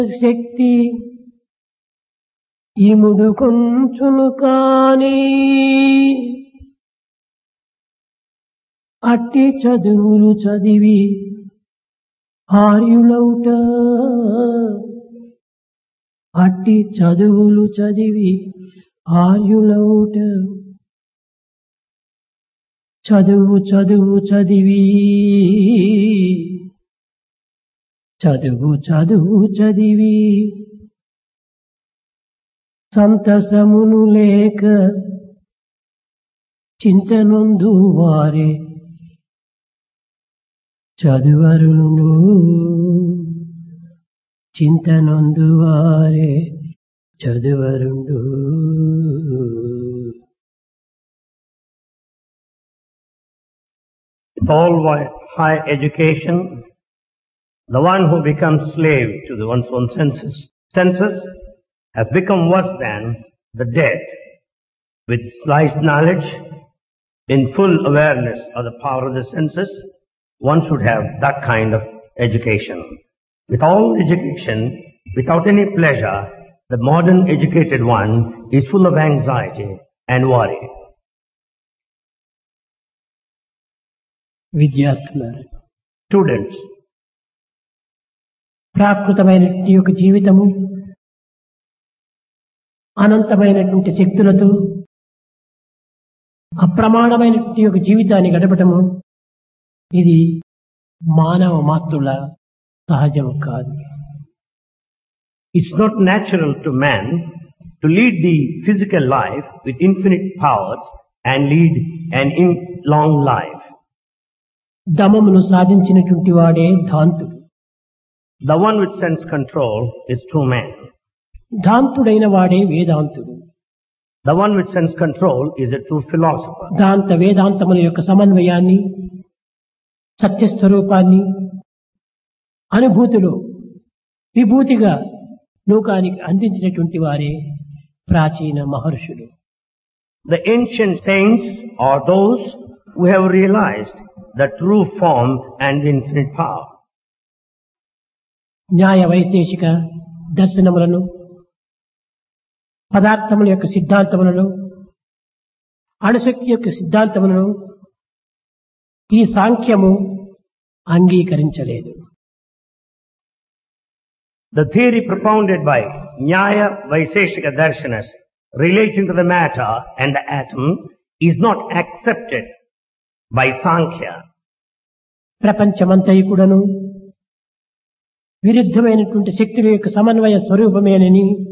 శక్తి ఇముడు కొంచును కాని అట్టి చదువులు చదివి ఆర్యులౌట అట్టి చదువులు చదివి ఆర్యులౌట చదువు చదువు చదివి చదువు చదువు చదివి సంతసమును లేక చింతనొందు వారే చదువరును చింతనొందు వారే చదువరుండు With all wi- high education, the one who becomes slave to the one's own senses, senses has become worse than the dead. With slight knowledge, in full awareness of the power of the senses, one should have that kind of education. With all education, without any pleasure, the modern educated one is full of anxiety and worry. విద్యార్థులారు Students, ప్రాకృతమైనటువంటి యొక్క జీవితము అనంతమైనటువంటి శక్తులతో అప్రమాణమైనటువంటి యొక్క జీవితాన్ని గడపటము ఇది మానవ మాతృల సహజం కాదు It's not natural to man to lead the physical life with infinite powers and lead an in long life. దమమును సాధించినటువంటి వాడే ధాంతుడు The one with sense control is true man. ధాంతుడైన వాడే వేదాంతుడు The one with sense control is a true philosopher. దాంత వేదాంతముల యొక్క సమన్వయాన్ని సత్యస్వరూపాన్ని అనుభూతిలో విభూతిగా లోకానికి అందించినటువంటి వారే ప్రాచీన మహర్షులు The ancient saints are those who have realized the true form and infinite power. న్యాయ వైశేషిక దర్శనములను పదార్థముల యొక్క సిద్ధాంతములను అణుశక్తి యొక్క సిద్ధాంతములను ఈ సాంఖ్యము అంగీకరించలేదు The theory propounded by Nyaya Vaiseshika Darshanas relating to the matter and the atom is not accepted by Sankhya. ప్రపంచమంతయు కూడాను విరుద్ధమైనటువంటి శక్తుల యొక్క సమన్వయ స్వరూపమేనని